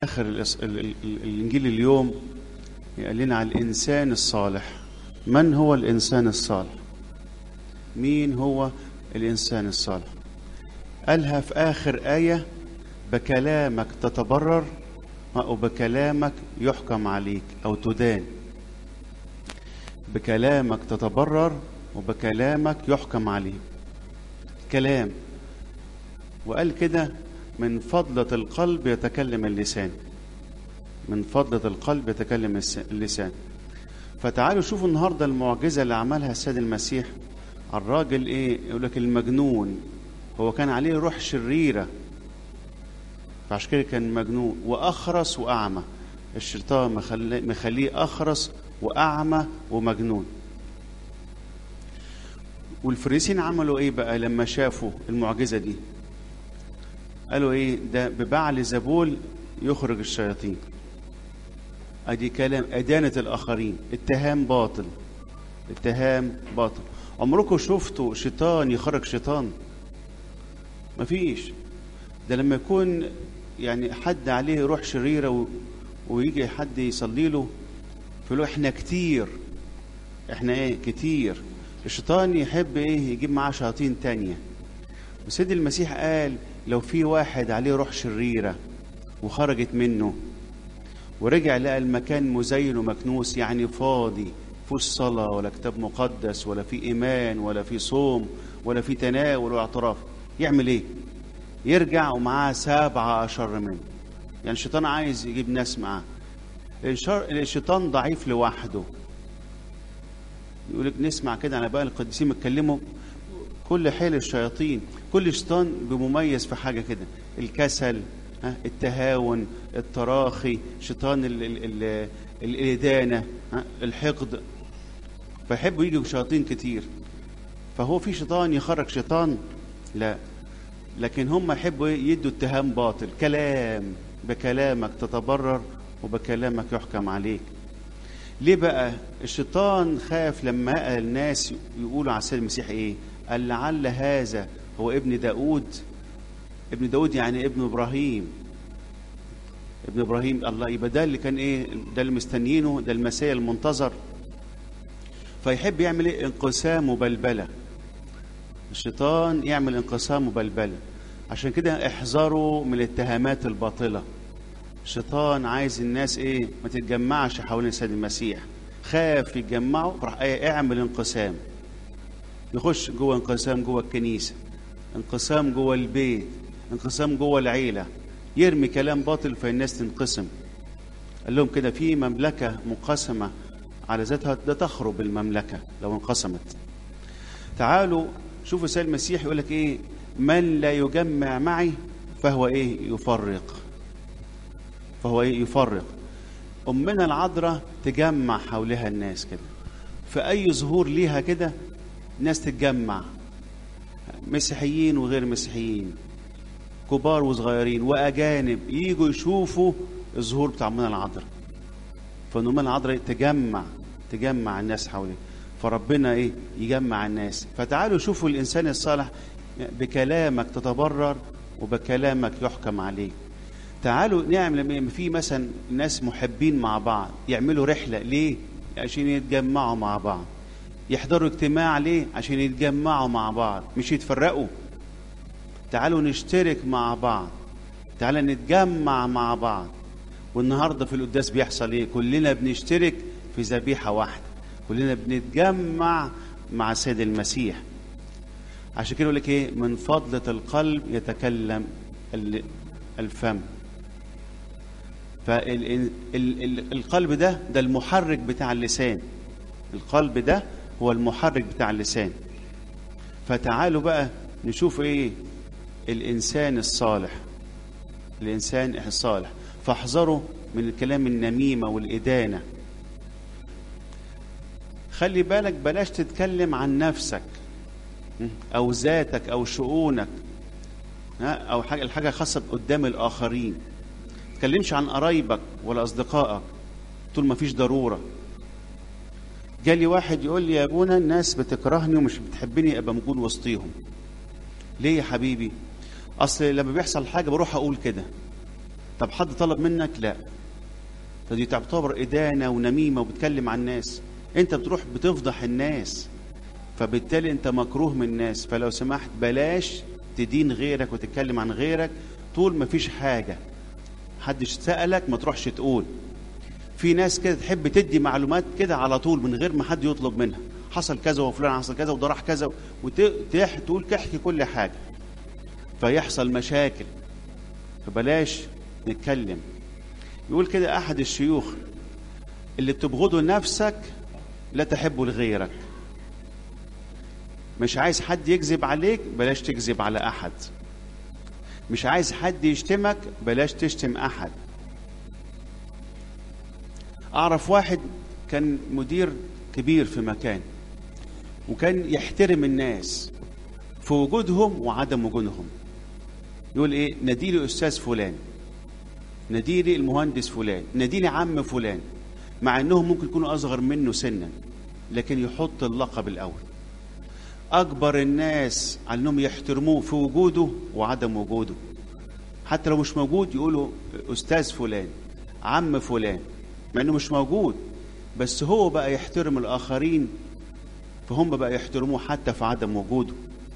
آخر الإس- ال- ال- ال- الإنجيل اليوم قال لنا على الإنسان الصالح من هو الإنسان الصالح مين هو الإنسان الصالح قالها في آخر آية بكلامك تتبرر أو بكلامك يحكم عليك أو تدان بكلامك تتبرر وبكلامك يحكم عليك كلام وقال كده من فضلة القلب يتكلم اللسان من فضلة القلب يتكلم الس- اللسان فتعالوا شوفوا النهاردة المعجزة اللي عملها السيد المسيح الراجل ايه يقول لك المجنون هو كان عليه روح شريرة فعشان كده كان مجنون وأخرس وأعمى الشيطان مخلي- مخليه أخرس وأعمى ومجنون والفريسين عملوا ايه بقى لما شافوا المعجزة دي قالوا ايه ده ببعل زبول يخرج الشياطين ادي كلام ادانه الاخرين اتهام باطل اتهام باطل عمركم شفتوا شيطان يخرج شيطان مفيش ده لما يكون يعني حد عليه روح شريره و... ويجي حد يصلي له فيقول له احنا كتير احنا ايه كتير الشيطان يحب ايه يجيب معاه شياطين تانيه وسيد المسيح قال لو في واحد عليه روح شريرة وخرجت منه ورجع لقى المكان مزين ومكنوس يعني فاضي فيهوش صلاة ولا كتاب مقدس ولا في إيمان ولا في صوم ولا في تناول ولا اعتراف يعمل إيه؟ يرجع ومعاه سبعة أشر منه يعني الشيطان عايز يجيب ناس معاه الشر- الشيطان ضعيف لوحده يقول لك نسمع كده على بقى القديسين بيتكلموا كل حيل الشياطين كل شيطان بمميز في حاجه كده الكسل ها التهاون التراخي شيطان ال ال ال الإدانة ها الحقد فيحبوا يجوا شياطين كتير فهو في شيطان يخرج شيطان لا لكن هم يحبوا يدوا اتهام باطل كلام بكلامك تتبرر وبكلامك يحكم عليك ليه بقى الشيطان خاف لما الناس يقولوا على السيد المسيح ايه قال لعل هذا هو ابن داود ابن داود يعني ابن ابراهيم ابن ابراهيم الله يبقى ده اللي كان ايه ده اللي مستنيينه ده المسيح المنتظر فيحب يعمل ايه انقسام وبلبله الشيطان يعمل انقسام وبلبله عشان كده احذروا من الاتهامات الباطله الشيطان عايز الناس ايه ما تتجمعش حوالين السيد المسيح خاف يتجمعوا راح ايه اعمل انقسام يخش جوه انقسام جوه الكنيسه انقسام جوه البيت انقسام جوه العيله يرمي كلام باطل فالناس تنقسم قال لهم كده في مملكه منقسمه على ذاتها ده تخرب المملكه لو انقسمت تعالوا شوفوا السيد المسيح يقول لك ايه من لا يجمع معي فهو ايه يفرق فهو ايه يفرق امنا العذراء تجمع حولها الناس كده في اي ظهور ليها كده ناس تتجمع مسيحيين وغير مسيحيين كبار وصغيرين واجانب يجوا يشوفوا الظهور بتاع امنا العذراء فان امنا العذراء تجمع تجمع الناس حواليه فربنا ايه يجمع الناس فتعالوا شوفوا الانسان الصالح بكلامك تتبرر وبكلامك يحكم عليك تعالوا نعمل لما في مثلا ناس محبين مع بعض يعملوا رحله ليه عشان يتجمعوا مع بعض يحضروا اجتماع ليه عشان يتجمعوا مع بعض مش يتفرقوا تعالوا نشترك مع بعض تعالوا نتجمع مع بعض والنهارده في القداس بيحصل ايه كلنا بنشترك في ذبيحه واحده كلنا بنتجمع مع السيد المسيح عشان كده يقول لك ايه من فضلة القلب يتكلم ال- الفم فالقلب ده ده المحرك بتاع اللسان القلب ده هو المحرك بتاع اللسان فتعالوا بقى نشوف ايه الانسان الصالح الانسان الصالح فاحذروا من الكلام النميمه والادانه خلي بالك بلاش تتكلم عن نفسك او ذاتك او شؤونك ها، او حاجه الحاجه خاصه قدام الاخرين ما تتكلمش عن قرايبك ولا اصدقائك طول ما فيش ضروره جالي واحد يقول لي يا ابونا الناس بتكرهني ومش بتحبني ابقى موجود وسطيهم ليه يا حبيبي اصل لما بيحصل حاجه بروح اقول كده طب حد طلب منك لا فدي تعتبر إدانة ونميمة وبتكلم عن الناس انت بتروح بتفضح الناس فبالتالي انت مكروه من الناس فلو سمحت بلاش تدين غيرك وتتكلم عن غيرك طول ما فيش حاجة حدش سألك ما تروحش تقول في ناس كده تحب تدي معلومات كده على طول من غير ما حد يطلب منها حصل كذا وفلان حصل كذا وده راح كذا وتقول تحكي كل حاجة فيحصل مشاكل فبلاش نتكلم يقول كده أحد الشيوخ اللي بتبغضه نفسك لا تحبه لغيرك مش عايز حد يكذب عليك بلاش تكذب على أحد مش عايز حد يشتمك بلاش تشتم أحد أعرف واحد كان مدير كبير في مكان وكان يحترم الناس في وجودهم وعدم وجودهم يقول ايه ناديلي استاذ فلان ناديلي المهندس فلان ناديلي عم فلان مع انهم ممكن يكونوا اصغر منه سنا لكن يحط اللقب الاول اكبر الناس على انهم يحترموه في وجوده وعدم وجوده حتى لو مش موجود يقولوا استاذ فلان عم فلان مع انه مش موجود بس هو بقى يحترم الاخرين فهم بقى يحترموه حتى في عدم وجوده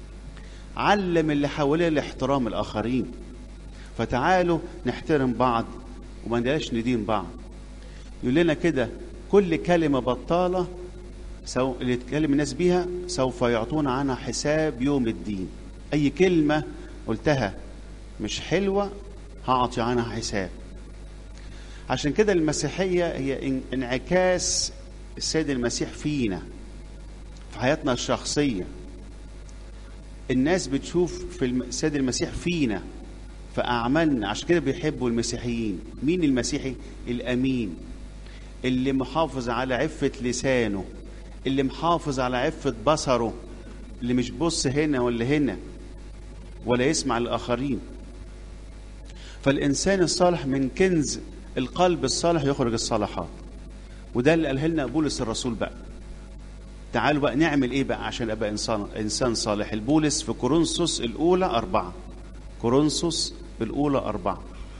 علم اللي حواليه الاحترام الاخرين فتعالوا نحترم بعض وما نلاش ندين بعض يقول لنا كده كل كلمة بطالة سو... اللي يتكلم الناس بيها سوف يعطون عنها حساب يوم الدين أي كلمة قلتها مش حلوة هعطي عنها حساب عشان كده المسيحية هي انعكاس السيد المسيح فينا في حياتنا الشخصية الناس بتشوف في السيد المسيح فينا في أعمالنا عشان كده بيحبوا المسيحيين مين المسيحي الأمين اللي محافظ على عفة لسانه اللي محافظ على عفة بصره اللي مش بص هنا ولا هنا ولا يسمع الآخرين فالإنسان الصالح من كنز القلب الصالح يخرج الصالحات وده اللي قاله لنا بولس الرسول بقى تعالوا بقى نعمل ايه بقى عشان ابقى انسان انسان صالح البولس في كورنثوس الاولى اربعه كورنثوس الاولى اربعه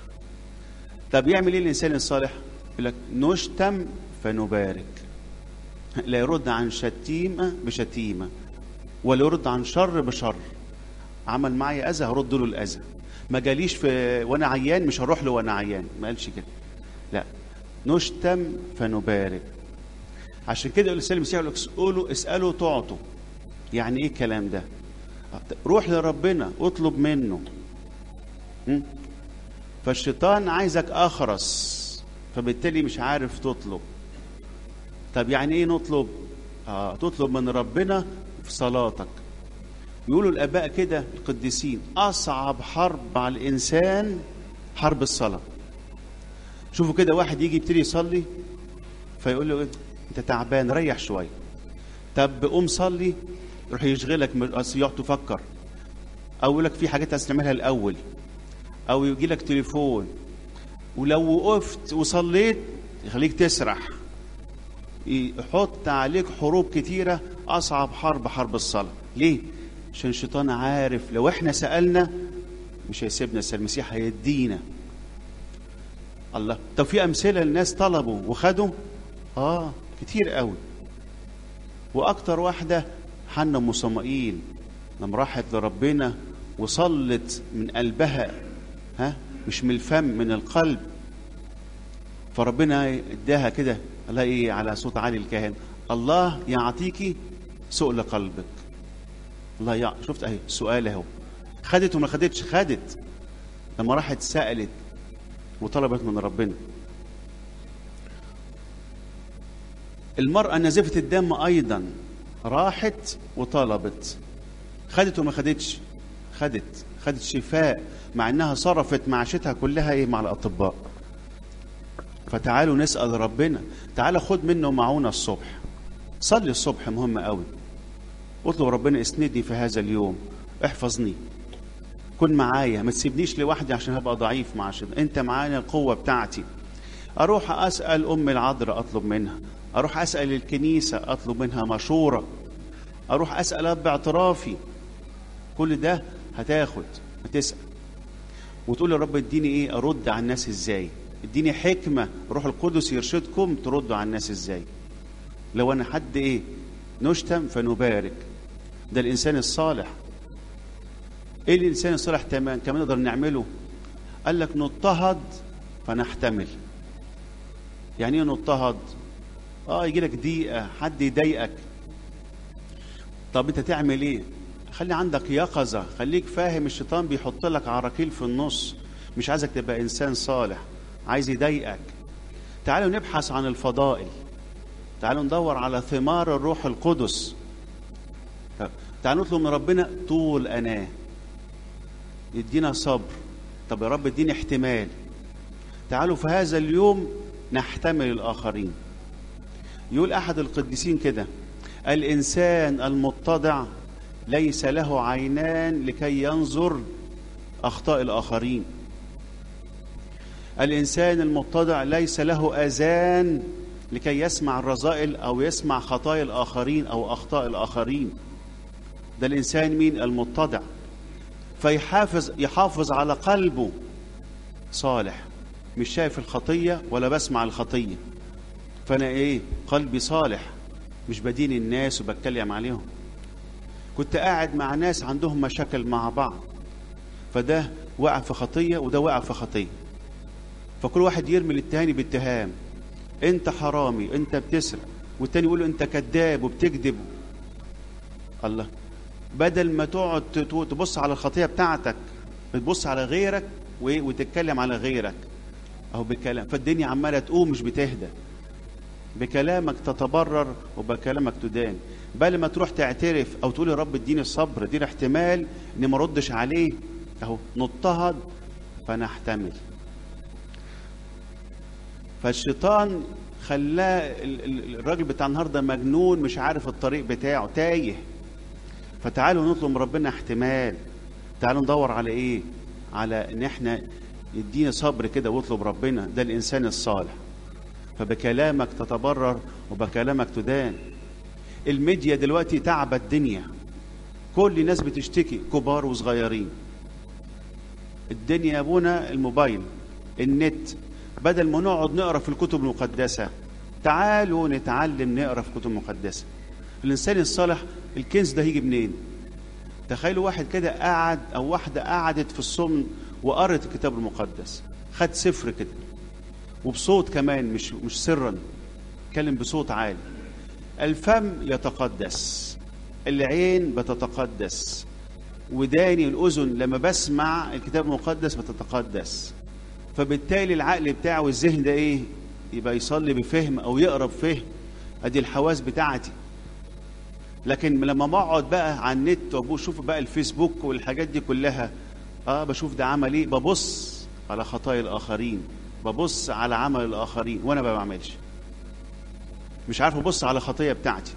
طب يعمل ايه الانسان الصالح؟ يقول لك نشتم فنبارك لا يرد عن شتيمه بشتيمه ولا يرد عن شر بشر عمل معي اذى هرد له الاذى ما جاليش في وانا عيان مش هروح له وانا عيان ما قالش كده لا نشتم فنبارك عشان كده يقول السيد المسيح يقول لك اسالوا اسالوا تعطوا يعني ايه الكلام ده روح لربنا اطلب منه م? فالشيطان عايزك اخرس فبالتالي مش عارف تطلب طب يعني ايه نطلب آه تطلب من ربنا في صلاتك يقولوا الاباء كده القديسين اصعب حرب على الانسان حرب الصلاه شوفوا كده واحد يجي يبتدي يصلي فيقول له انت تعبان ريح شويه طب قوم صلي يروح يشغلك يقعد تفكر او يقول لك في حاجات لازم تعملها الاول او يجي لك تليفون ولو وقفت وصليت يخليك تسرح يحط عليك حروب كتيره اصعب حرب حرب الصلاه ليه عشان الشيطان عارف لو احنا سالنا مش هيسيبنا المسيح هيدينا الله طب في امثله الناس طلبوا وخدوا اه كتير قوي واكتر واحده حنا ام صمائيل لما راحت لربنا وصلت من قلبها ها مش من الفم من القلب فربنا اداها كده الله ايه على صوت عالي الكاهن الله يعطيكي سؤل قلبك الله يع... شفت اهي سؤال اهو خدت وما خدتش خدت لما راحت سالت وطلبت من ربنا المرأة نزفت الدم أيضا راحت وطلبت خدت وما خدتش خدت خدت شفاء مع انها صرفت معاشتها كلها ايه مع الاطباء فتعالوا نسال ربنا تعالى خد منه معونه الصبح صلي الصبح مهم قوي اطلب ربنا اسندني في هذا اليوم احفظني كن معايا ما تسيبنيش لوحدي عشان هبقى ضعيف مع شد. انت معانا القوه بتاعتي اروح اسال ام العذراء اطلب منها اروح اسال الكنيسه اطلب منها مشوره اروح اسال اب اعترافي كل ده هتاخد هتسال وتقول يا رب اديني ايه ارد على الناس ازاي اديني حكمه روح القدس يرشدكم تردوا على الناس ازاي لو انا حد ايه نشتم فنبارك ده الانسان الصالح ايه الانسان الصالح تمام كمان نقدر نعمله قال لك نضطهد فنحتمل يعني ايه نضطهد اه يجي لك ضيقه حد يضايقك طب انت تعمل ايه خلي عندك يقظه خليك فاهم الشيطان بيحط لك عراكيل في النص مش عايزك تبقى انسان صالح عايز يضايقك تعالوا نبحث عن الفضائل تعالوا ندور على ثمار الروح القدس تعالوا نطلب من ربنا طول اناه يدينا صبر طب يا رب اديني احتمال تعالوا في هذا اليوم نحتمل الاخرين يقول احد القديسين كده الانسان المتضع ليس له عينان لكي ينظر اخطاء الاخرين الانسان المتضع ليس له اذان لكي يسمع الرذائل او يسمع خطايا الاخرين او اخطاء الاخرين ده الانسان مين المتضع فيحافظ يحافظ على قلبه صالح مش شايف الخطيه ولا بسمع الخطيه فانا ايه قلبي صالح مش بدين الناس وبتكلم عليهم كنت قاعد مع ناس عندهم مشاكل مع بعض فده وقع في خطيه وده وقع في خطيه فكل واحد يرمي للتاني باتهام انت حرامي انت بتسرق والتاني يقول له انت كذاب وبتكذب الله بدل ما تقعد تبص على الخطيه بتاعتك بتبص على غيرك وتتكلم على غيرك اهو بكلام فالدنيا عماله تقوم مش بتهدى بكلامك تتبرر وبكلامك تدان بل ما تروح تعترف او تقول يا رب اديني الصبر اديني احتمال اني ما اردش عليه اهو نضطهد فنحتمل فالشيطان خلاه الراجل بتاع النهارده مجنون مش عارف الطريق بتاعه تايه فتعالوا نطلب من ربنا احتمال تعالوا ندور على ايه على ان احنا يدينا صبر كده واطلب ربنا ده الانسان الصالح فبكلامك تتبرر وبكلامك تدان الميديا دلوقتي تعب الدنيا كل الناس بتشتكي كبار وصغيرين الدنيا يا ابونا الموبايل النت بدل ما نقعد نقرا في الكتب المقدسه تعالوا نتعلم نقرا في الكتب المقدسه الانسان الصالح الكنز ده هيجي منين تخيلوا واحد كده قعد او واحده قعدت في الصمن وقرت الكتاب المقدس خد سفر كده وبصوت كمان مش مش سرا اتكلم بصوت عالي الفم يتقدس العين بتتقدس وداني الاذن لما بسمع الكتاب المقدس بتتقدس فبالتالي العقل بتاعه والذهن ده ايه يبقى يصلي بفهم او يقرا بفهم ادي الحواس بتاعتي لكن لما بقعد بقى على النت وبشوف بقى الفيسبوك والحاجات دي كلها اه بشوف ده عمل ايه ببص على خطايا الاخرين ببص على عمل الاخرين وانا ما بعملش مش عارف ابص على خطيه بتاعتي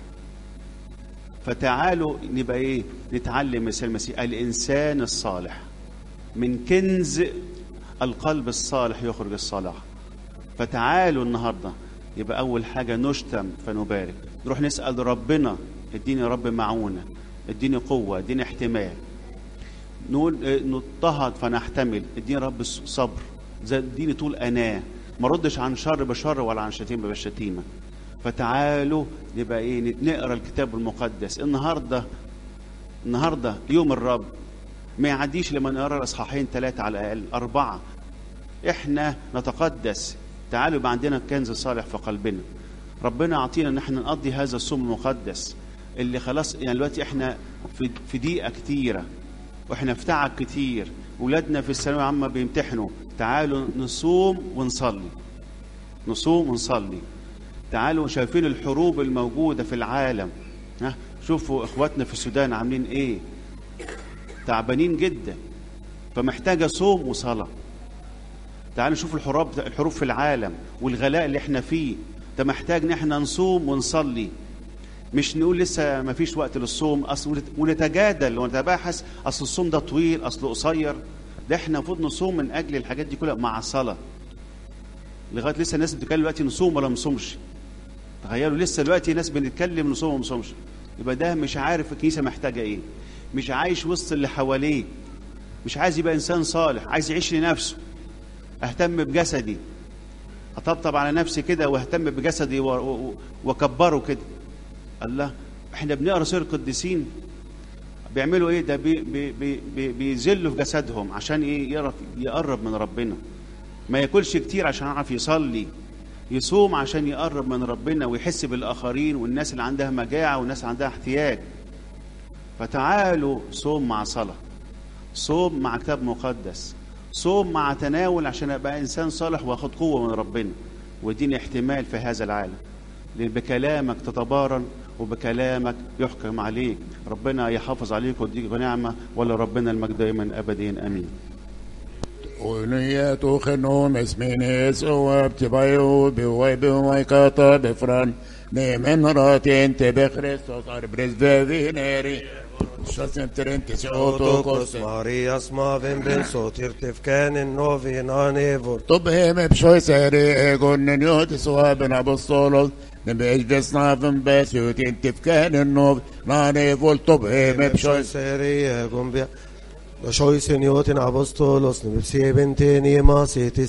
فتعالوا نبقى ايه نتعلم مثل المسيح الانسان الصالح من كنز القلب الصالح يخرج الصلاح فتعالوا النهارده يبقى اول حاجه نشتم فنبارك نروح نسال ربنا اديني رب معونه اديني قوه اديني احتمال نقول نضطهد فنحتمل اديني رب صبر اديني طول اناه ما ردش عن شر بشر ولا عن شتيمه بالشتيمه فتعالوا نبقى ايه نقرا الكتاب المقدس النهارده النهارده يوم الرب ما يعديش لما نقرا اصحاحين ثلاثه على الاقل اربعه احنا نتقدس تعالوا يبقى عندنا كنز صالح في قلبنا ربنا يعطينا ان احنا نقضي هذا الصوم المقدس اللي خلاص يعني دلوقتي احنا في في ضيقه كتيره واحنا في تعب كتير ولادنا في الثانويه العامه بيمتحنوا تعالوا نصوم ونصلي نصوم ونصلي تعالوا شايفين الحروب الموجوده في العالم ها شوفوا اخواتنا في السودان عاملين ايه تعبانين جدا فمحتاجه صوم وصلاه تعالوا نشوف الحروب الحروب في العالم والغلاء اللي احنا فيه ده محتاج ان احنا نصوم ونصلي مش نقول لسه ما فيش وقت للصوم اصل ونتجادل ونتباحث اصل الصوم ده طويل اصله قصير ده احنا المفروض نصوم من اجل الحاجات دي كلها مع الصلاه لغايه لسه الناس بتتكلم دلوقتي نصوم ولا ما نصومش تخيلوا لسه دلوقتي ناس بنتكلم نصوم وما نصومش يبقى ده مش عارف الكنيسه محتاجه ايه مش عايش وسط اللي حواليه مش عايز يبقى انسان صالح عايز يعيش لنفسه اهتم بجسدي اطبطب على نفسي كده واهتم بجسدي و- و- واكبره كده الله احنا بنقرا سير القديسين بيعملوا ايه ده بي بي بي بي بيذلوا في جسدهم عشان ايه يعرف يقرب من ربنا ما ياكلش كتير عشان يعرف يصلي يصوم عشان يقرب من ربنا ويحس بالاخرين والناس اللي عندها مجاعه والناس اللي عندها احتياج فتعالوا صوم مع صلاه صوم مع كتاب مقدس صوم مع تناول عشان ابقى انسان صالح واخد قوه من ربنا واديني احتمال في هذا العالم لان بكلامك تتبارن وبكلامك يحكم عليك ربنا يحافظ عليك ويديك نعمه ولا ربنا المجد دائما ابدين امين ونية خنوم اسمين يسوع بتبايو بواي بواي كاتا بفران نيمن راتين تبخريستوس اربرز فينيري شاسم ترنتي سيوتو Otokos كوستي Marias maven ben sotir tefkanen novin anevor. طب هم بشوي ساري ايغون نيوت سوابن ابوستولوس نبيش بس نافن بس يوتين تفكان النوب ناني فول طب هم بشوي seri egon bia. Lo shoy seniotin apostolos ne bsi benteni ma seti